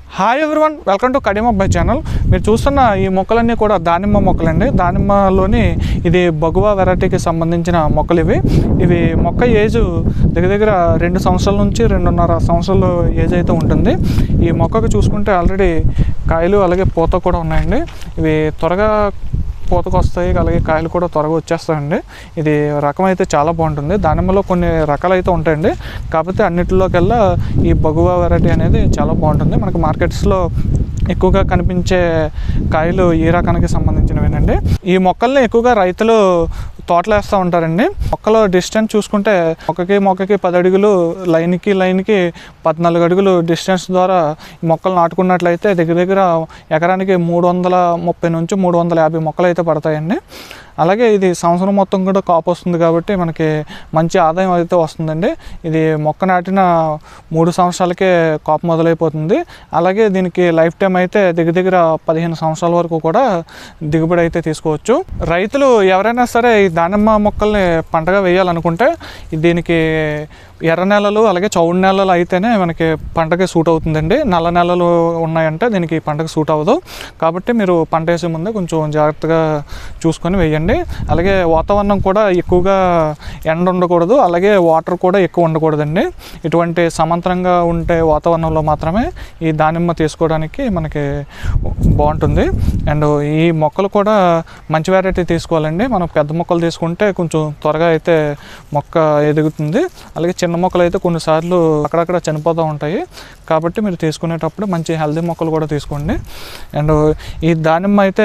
hi everyone welcome to కడిమ అబ్బాయి channel మీరు చూస్తున్న ఈ మొక్కలన్నీ కూడా దానిమ్మ మొక్కలండి దానిమ్మలోని ఇది బగువా వెరైటీకి సంబంధించిన మొక్కలు ఇవి ఇవి మొక్క ఏజ్ దగ్గర దగ్గర రెండు సంవత్సరాల నుంచి రెండున్నర సంవత్సరాలు ఏజ్ అయితే ఉంటుంది ఈ మొక్కకు చూసుకుంటే ఆల్రెడీ కాయలు అలాగే పూత కూడా ఉన్నాయండి ఇవి త్వరగా పూతకు వస్తాయి అలాగే కాయలు కూడా త్వరగా వచ్చేస్తాయండి ఇది రకం అయితే చాలా బాగుంటుంది దానిమ్మలో కొన్ని రకాలు అయితే ఉంటాయండి కాకపోతే అన్నిటిలోకెల్లా ఈ బగువా వెరైటీ అనేది చాలా బాగుంటుంది మనకి మార్కెట్స్లో ఎక్కువగా కనిపించే కాయలు ఈ రకానికి సంబంధించినవేనండి ఈ మొక్కల్ని ఎక్కువగా రైతులు తోటలు వేస్తూ ఉంటారండి మొక్కల డిస్టెన్స్ చూసుకుంటే మొక్కకి మొక్కకి పది అడుగులు లైన్కి లైన్కి పద్నాలుగు అడుగులు డిస్టెన్స్ ద్వారా ఈ మొక్కలు నాటుకున్నట్లయితే దగ్గర దగ్గర ఎకరానికి మూడు వందల ముప్పై నుంచి మూడు వందల యాభై మొక్కలు అయితే పడతాయండి అలాగే ఇది సంవత్సరం మొత్తం కూడా కాపు వస్తుంది కాబట్టి మనకి మంచి ఆదాయం అయితే వస్తుందండి ఇది మొక్క నాటిన మూడు సంవత్సరాలకే కాపు మొదలైపోతుంది అలాగే దీనికి లైఫ్ టైం అయితే దగ్గర దగ్గర పదిహేను సంవత్సరాల వరకు కూడా దిగుబడి అయితే తీసుకోవచ్చు రైతులు ఎవరైనా సరే ఈ దానిమ్మ మొక్కల్ని పంటగా వేయాలనుకుంటే దీనికి ఎర్ర నేలలు అలాగే చౌడు నేలలు అయితేనే మనకి పంటకి సూట్ అవుతుందండి నల్ల నేలలు ఉన్నాయంటే దీనికి పంటకు సూట్ అవ్వదు కాబట్టి మీరు పంట వేసే ముందే కొంచెం జాగ్రత్తగా చూసుకొని వేయండి అలాగే వాతావరణం కూడా ఎక్కువగా ఎండ ఉండకూడదు అలాగే వాటర్ కూడా ఎక్కువ ఉండకూడదండి ఇటువంటి సమాంతరంగా ఉండే వాతావరణంలో మాత్రమే ఈ దానిమ్మ తీసుకోవడానికి మనకి బాగుంటుంది అండ్ ఈ మొక్కలు కూడా మంచి వెరైటీ తీసుకోవాలండి మనం పెద్ద మొక్కలు తీసుకుంటే కొంచెం త్వరగా అయితే మొక్క ఎదుగుతుంది అలాగే చిన్న మొక్కలు అయితే కొన్నిసార్లు అక్కడక్కడ చనిపోతూ ఉంటాయి కాబట్టి మీరు తీసుకునేటప్పుడు మంచి హెల్దీ మొక్కలు కూడా తీసుకోండి అండ్ ఈ దానిమ్మ అయితే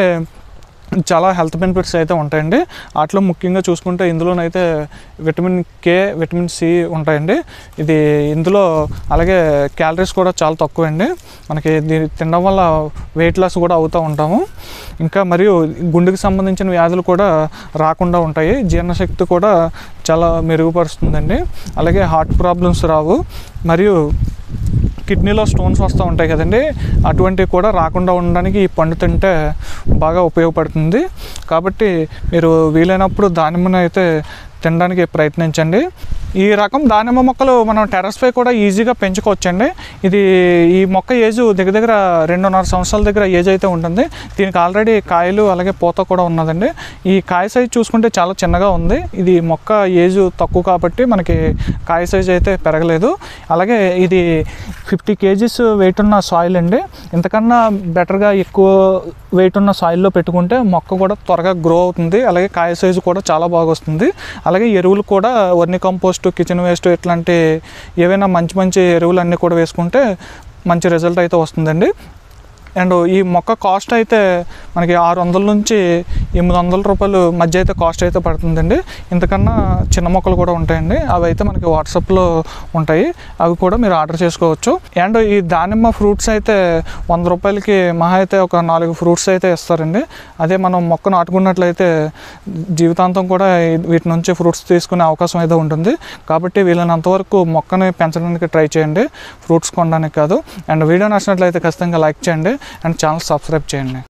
చాలా హెల్త్ బెనిఫిట్స్ అయితే ఉంటాయండి వాటిలో ముఖ్యంగా చూసుకుంటే ఇందులోనైతే విటమిన్ కే విటమిన్ సి ఉంటాయండి ఇది ఇందులో అలాగే క్యాలరీస్ కూడా చాలా తక్కువ అండి మనకి దీన్ని తినడం వల్ల వెయిట్ లాస్ కూడా అవుతూ ఉంటాము ఇంకా మరియు గుండెకి సంబంధించిన వ్యాధులు కూడా రాకుండా ఉంటాయి జీర్ణశక్తి కూడా చాలా మెరుగుపరుస్తుందండి అలాగే హార్ట్ ప్రాబ్లమ్స్ రావు మరియు కిడ్నీలో స్టోన్స్ వస్తూ ఉంటాయి కదండి అటువంటివి కూడా రాకుండా ఉండడానికి ఈ పండు తింటే బాగా ఉపయోగపడుతుంది కాబట్టి మీరు వీలైనప్పుడు దానిమ్మను అయితే తినడానికి ప్రయత్నించండి ఈ రకం దానిమ్మ మొక్కలు మనం టెర్రస్పై కూడా ఈజీగా పెంచుకోవచ్చండి ఇది ఈ మొక్క ఏజ్ దగ్గర దగ్గర రెండున్నర సంవత్సరాల దగ్గర ఏజ్ అయితే ఉంటుంది దీనికి ఆల్రెడీ కాయలు అలాగే పూత కూడా ఉన్నదండి ఈ కాయ సైజ్ చూసుకుంటే చాలా చిన్నగా ఉంది ఇది మొక్క ఏజ్ తక్కువ కాబట్టి మనకి కాయ సైజ్ అయితే పెరగలేదు అలాగే ఇది ఫిఫ్టీ కేజీస్ వెయిట్ ఉన్న సాయిల్ అండి ఇంతకన్నా బెటర్గా ఎక్కువ వెయిట్ ఉన్న సాయిల్లో పెట్టుకుంటే మొక్క కూడా త్వరగా గ్రో అవుతుంది అలాగే కాయ సైజు కూడా చాలా బాగా వస్తుంది అలాగే ఎరువులు కూడా వర్ని కంపోస్ట్ కిచెన్ వేస్ట్ ఇట్లాంటి ఏవైనా మంచి మంచి ఎరువులు అన్నీ కూడా వేసుకుంటే మంచి రిజల్ట్ అయితే వస్తుందండి అండ్ ఈ మొక్క కాస్ట్ అయితే మనకి ఆరు వందల నుంచి ఎనిమిది వందల రూపాయలు మధ్య అయితే కాస్ట్ అయితే పడుతుందండి ఇంతకన్నా చిన్న మొక్కలు కూడా ఉంటాయండి అవి అయితే మనకి వాట్సాప్లో ఉంటాయి అవి కూడా మీరు ఆర్డర్ చేసుకోవచ్చు అండ్ ఈ దానిమ్మ ఫ్రూట్స్ అయితే వంద రూపాయలకి మహా అయితే ఒక నాలుగు ఫ్రూట్స్ అయితే ఇస్తారండి అదే మనం మొక్క నాటుకున్నట్లయితే జీవితాంతం కూడా ఈ- వీటి నుంచి ఫ్రూట్స్ తీసుకునే అవకాశం అయితే ఉంటుంది కాబట్టి వీలైనంత వరకు మొక్కని పెంచడానికి ట్రై చేయండి ఫ్రూట్స్ కొనడానికి కాదు అండ్ వీడియో నచ్చినట్లయితే ఖచ్చితంగా లైక్ చేయండి అండ్ ఛానల్ సబ్స్క్రైబ్ చేయండి